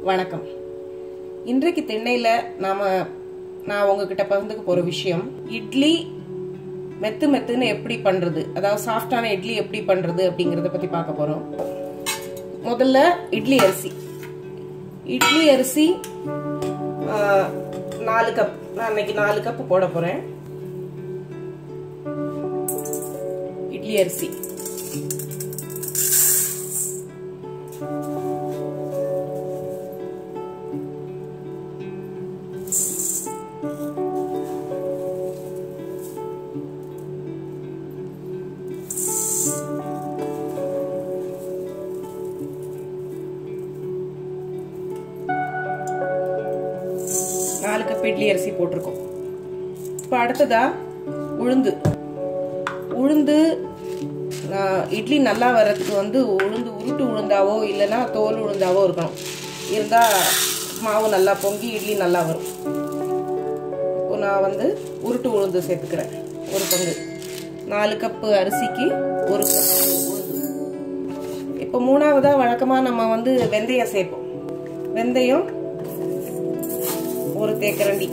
வணக்கம் இன்றைக்கு திண்ணையில் நாம் நான் உங்ககிட்ட பகிர்ந்துக்க போகிற விஷயம் இட்லி மெத்து மெத்துன்னு எப்படி பண்ணுறது அதாவது சாஃப்டான இட்லி எப்படி பண்ணுறது அப்படிங்கிறத பற்றி பார்க்க போகிறோம் முதல்ல இட்லி அரிசி இட்லி அரிசி ஆ, நாலு கப் நான் இன்னைக்கு நாலு கப் போட போகிறேன் இட்லி அரிசி நாலு கப் இட்லி அரிசி போட்டிருக்கோம் இப்போ அடுத்ததா உளுந்து உளுந்து நான் இட்லி நல்லா வர்றதுக்கு வந்து உளுந்து உருட்டு உளுந்தாவோ இல்லைன்னா தோல் உளுந்தாவோ இருக்கணும் இருந்தால் மாவு நல்லா பொங்கி இட்லி நல்லா வரும் இப்போ நான் வந்து உருட்டு உளுந்து சேர்த்துக்கிறேன் ஒரு பங்கு நாலு கப்பு அரிசிக்கு ஒரு கப்பு உளுந்து இப்போ மூணாவதாக வழக்கமாக நம்ம வந்து வெந்தயம் சேர்ப்போம் வெந்தயம் ஒரு தேக்கரண்டி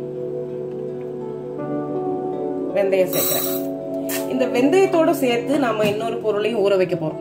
வெந்தயம் சேர்க்கிறேன் இந்த வெந்தயத்தோட சேர்த்து நம்ம இன்னொரு பொருளையும் ஊற வைக்க போறோம்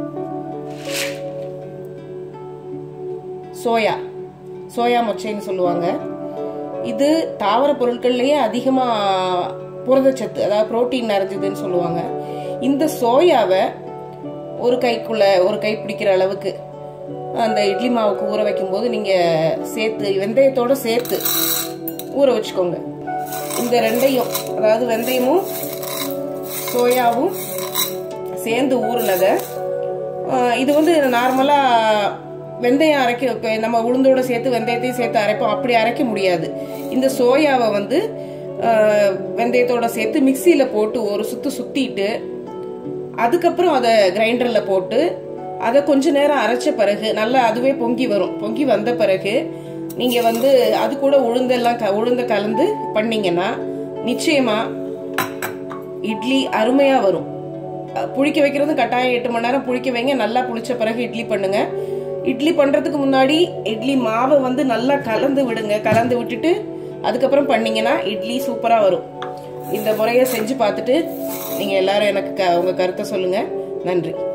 சோயா சோயா மொச்சைன்னு சொல்லுவாங்க இது தாவர பொருட்கள்லயே அதிகமா புரதச்சத்து அதாவது புரோட்டீன் நிறைஞ்சதுன்னு சொல்லுவாங்க இந்த சோயாவை ஒரு கைக்குள்ள ஒரு கை பிடிக்கிற அளவுக்கு அந்த இட்லி மாவுக்கு ஊற வைக்கும் போது நீங்க சேர்த்து வெந்தயத்தோட சேர்த்து ஊற வச்சுக்கோங்க இந்த ரெண்டையும் அதாவது வெந்தயமும் சோயாவும் சேர்ந்து ஊறுனதை ஆஹ், இது வந்து நார்மலாக வெந்தயம் அரைக்க இப்ப நம்ம உளுந்தோட சேர்த்து வெந்தயத்தையும் சேர்த்து அரைப்போம் அப்படி அரைக்க முடியாது இந்த சோயாவை வந்து ஆஹ், வெந்தயத்தோட சேர்த்து மிக்சியில் போட்டு ஒரு சுத்து சுத்திட்டு அதுக்கப்புறம் அதை கிரைண்டரில் போட்டு அதை கொஞ்ச நேரம் அரைச்ச பிறகு நல்லா அதுவே பொங்கி வரும் பொங்கி வந்த பிறகு நீங்கள் வந்து அது கூட உளுந்தெல்லாம் க உளுந்த கலந்து பண்ணீங்கன்னா நிச்சயமா இட்லி அருமையாக வரும் அஹ் புளிக்க வைக்கிறது கட்டாயம் எட்டு மணி நேரம் புளிக்க வைங்க நல்லா புளிச்ச பிறகு இட்லி பண்ணுங்க இட்லி பண்ணுறதுக்கு முன்னாடி இட்லி மாவை வந்து நல்லா கலந்து விடுங்க கலந்து விட்டுட்டு அதுக்கப்புறம் பண்ணீங்கன்னா இட்லி சூப்பராக வரும் இந்த முறையை செஞ்சு பார்த்துட்டு நீங்கள் எல்லாரும் எனக்கு க உங்கள் கருத்தை சொல்லுங்கள் நன்றி